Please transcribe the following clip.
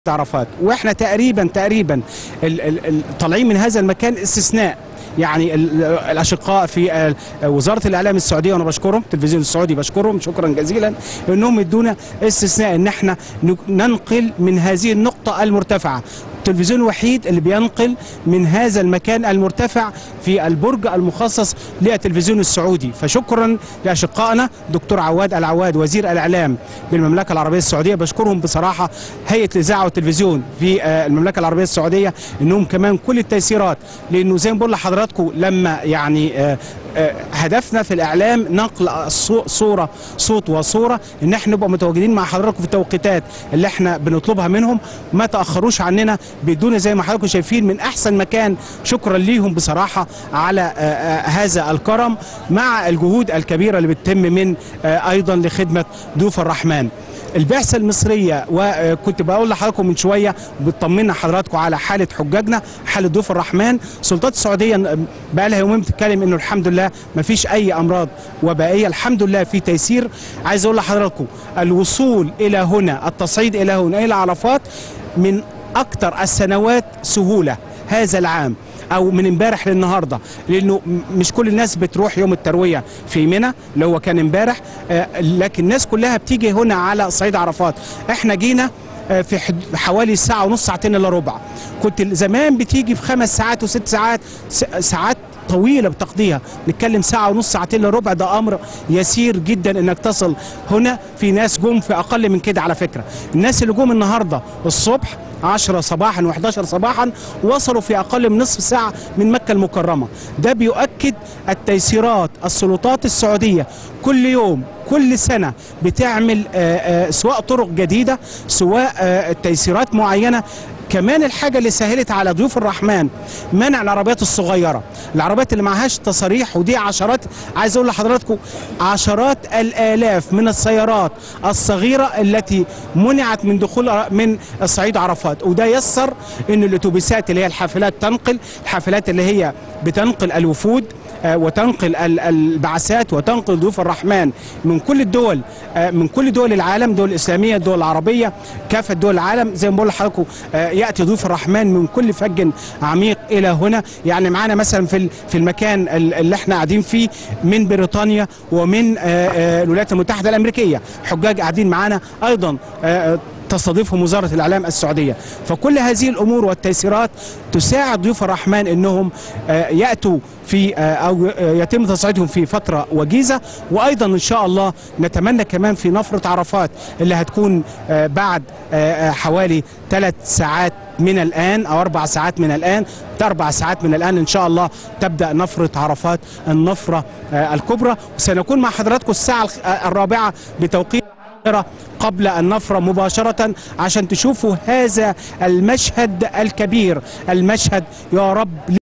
عرفات واحنا تقريبا تقريبا ال- ال- ال- طالعين من هذا المكان استثناء يعني ال- الاشقاء في آه، وزاره الاعلام السعوديه وانا بشكرهم التلفزيون السعودي بشكرهم شكرا جزيلا انهم يدونا استثناء ان احنا ن- ننقل من هذه النقطه المرتفعه التلفزيون الوحيد اللي بينقل من هذا المكان المرتفع في البرج المخصص للتلفزيون السعودي فشكرا لاشقائنا دكتور عواد العواد وزير الاعلام بالمملكه العربيه السعوديه بشكرهم بصراحه هيئه الاذاعه والتلفزيون في آه، المملكه العربيه السعوديه انهم كمان كل التيسيرات لانه زي ما بقول لحضراتكم لما يعني آه، آه، هدفنا في الاعلام نقل الصو- صوره صوت وصوره ان احنا نبقى متواجدين مع حضراتكم في التوقيتات اللي احنا بنطلبها منهم ما تاخروش عننا بيدونا زي ما حضراتكم شايفين من احسن مكان شكرا ليهم بصراحه على آه، آه، هذا الكرم مع الجهود الكبيره اللي بتتم من آه، ايضا لخدمه ضيوف الرحمن البعثه المصريه وكنت بقول لحضراتكم من شويه بتطمنا حضراتكم على حاله حجاجنا حاله ضيوف الرحمن سلطات السعوديه بقى لها يومين بتتكلم انه الحمد لله ما فيش اي امراض وبائيه الحمد لله في تيسير عايز اقول لحضراتكم الوصول الى هنا التصعيد الى هنا الى عرفات من اكثر السنوات سهوله هذا العام او من امبارح للنهارده لانه م- مش كل الناس بتروح يوم الترويه في منى اللي هو كان امبارح آه، لكن الناس كلها بتيجي هنا على صعيد عرفات احنا جينا آه، في حد- حوالي ساعه ونص ساعتين الا ربع كنت زمان بتيجي في خمس ساعات وست ساعات س- ساعات طويله بتقضيها نتكلم ساعه ونص ساعتين الا ربع ده امر يسير جدا انك تصل هنا في ناس جم في اقل من كده على فكره الناس اللي جم النهارده الصبح 10 صباحا و11 صباحا وصلوا في اقل من نصف ساعه من مكه المكرمه ده بيؤكد التيسيرات السلطات السعوديه كل يوم كل سنه بتعمل آه، آه، سواء طرق جديده سواء آه، تيسيرات معينه كمان الحاجه اللي سهلت على ضيوف الرحمن منع العربيات الصغيره العربيات اللي معهاش تصاريح ودي عشرات عايز اقول لحضراتكم عشرات الالاف من السيارات الصغيره التي منعت من دخول من الصعيد عرفات وده يسر ان الاتوبيسات اللي هي الحافلات تنقل الحافلات اللي هي بتنقل الوفود آه، وتنقل ال- البعثات وتنقل ضيوف الرحمن من كل الدول آه، من كل دول العالم دول الاسلاميه الدول العربيه كافه دول العالم زي ما بقول لحضراتكم آه، ياتي ضيوف الرحمن من كل فج عميق الى هنا يعني معانا مثلا في ال- في المكان ال- اللي احنا قاعدين فيه من بريطانيا ومن آه، آه، الولايات المتحده الامريكيه حجاج قاعدين معانا ايضا آه، تستضيفهم وزارة الإعلام السعودية فكل هذه الأمور والتيسيرات تساعد ضيوف الرحمن أنهم آه، يأتوا في آه، أو آه، يتم تصعيدهم في فترة وجيزة وأيضا إن شاء الله نتمنى كمان في نفرة عرفات اللي هتكون آه، بعد آه، آه، حوالي ثلاث ساعات من الآن أو أربع ساعات من الآن أربع ساعات من الآن إن شاء الله تبدأ نفرة عرفات النفرة آه، الكبرى وسنكون مع حضراتكم الساعة الخ- آه، الرابعة بتوقيت القاهرة قبل النفرة مباشرة عشان تشوفوا هذا المشهد الكبير المشهد يا رب